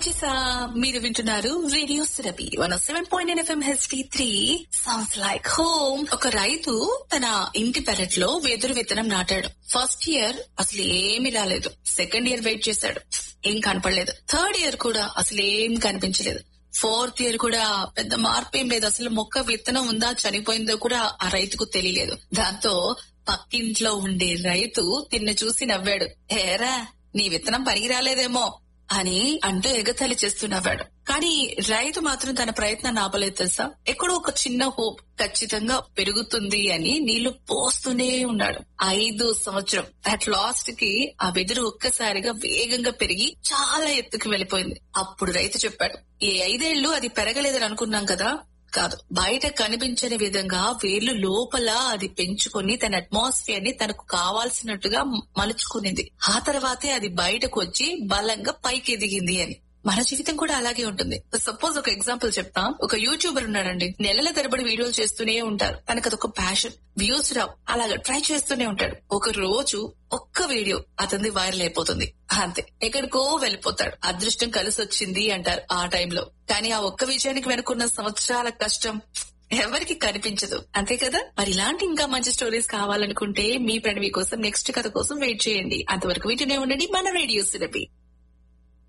వచ్చేసా మీరు వింటున్నారు రేడియో సిరపి one seven point nine FM HD three sounds like home ఒక రైతు తన ఇంటి పెరట్లో వెదురు విత్తనం నాటాడు ఫస్ట్ ఇయర్ అసలు ఏమీ రాలేదు సెకండ్ ఇయర్ వెయిట్ చేశాడు ఏం కనపడలేదు థర్డ్ ఇయర్ కూడా అసలు ఏం కనిపించలేదు ఫోర్త్ ఇయర్ కూడా పెద్ద మార్పు ఏం లేదు అసలు మొక్క విత్తనం ఉందా చనిపోయిందో కూడా ఆ రైతుకు తెలియలేదు దాంతో పక్కింట్లో ఉండే రైతు తిన్న చూసి నవ్వాడు ఏరా నీ విత్తనం పనికి రాలేదేమో అని అంటూ ఎగతాళి చేస్తూ నవ్వాడు కానీ రైతు మాత్రం తన ప్రయత్నాన్ని ఆపలేదు తెలుసా ఎక్కడో ఒక చిన్న హోప్ ఖచ్చితంగా పెరుగుతుంది అని నీళ్లు పోస్తూనే ఉన్నాడు ఐదు సంవత్సరం అట్ లాస్ట్ కి ఆ వెదురు ఒక్కసారిగా వేగంగా పెరిగి చాలా ఎత్తుకు వెళ్ళిపోయింది అప్పుడు రైతు చెప్పాడు ఈ ఐదేళ్లు అది పెరగలేదని అనుకున్నాం కదా కాదు బయట కనిపించని విధంగా వేర్లు లోపల అది పెంచుకొని తన అట్మాస్ఫియర్ ని తనకు కావాల్సినట్టుగా మలుచుకునింది ఆ తర్వాతే అది బయటకు వచ్చి బలంగా పైకి ఎదిగింది అని మన జీవితం కూడా అలాగే ఉంటుంది సపోజ్ ఒక ఎగ్జాంపుల్ చెప్తాం ఒక యూట్యూబర్ ఉన్నాడండి నెలల తరబడి వీడియోలు చేస్తూనే ఉంటారు తనకు అదొక ప్యాషన్ వ్యూస్ రావు అలాగా ట్రై చేస్తూనే ఉంటాడు ఒక రోజు ఒక్క వీడియో అతనిది వైరల్ అయిపోతుంది అంతే ఎక్కడికో వెళ్ళిపోతాడు అదృష్టం కలిసి వచ్చింది అంటారు ఆ టైంలో కానీ ఆ ఒక్క విజయానికి వెనుకున్న సంవత్సరాల కష్టం ఎవరికి కనిపించదు అంతే కదా మరి ఇలాంటి ఇంకా మంచి స్టోరీస్ కావాలనుకుంటే మీ ప్రణవి కోసం నెక్స్ట్ కథ కోసం వెయిట్ చేయండి అంతవరకు వీటినే ఉండండి మన రేడియో సిరపి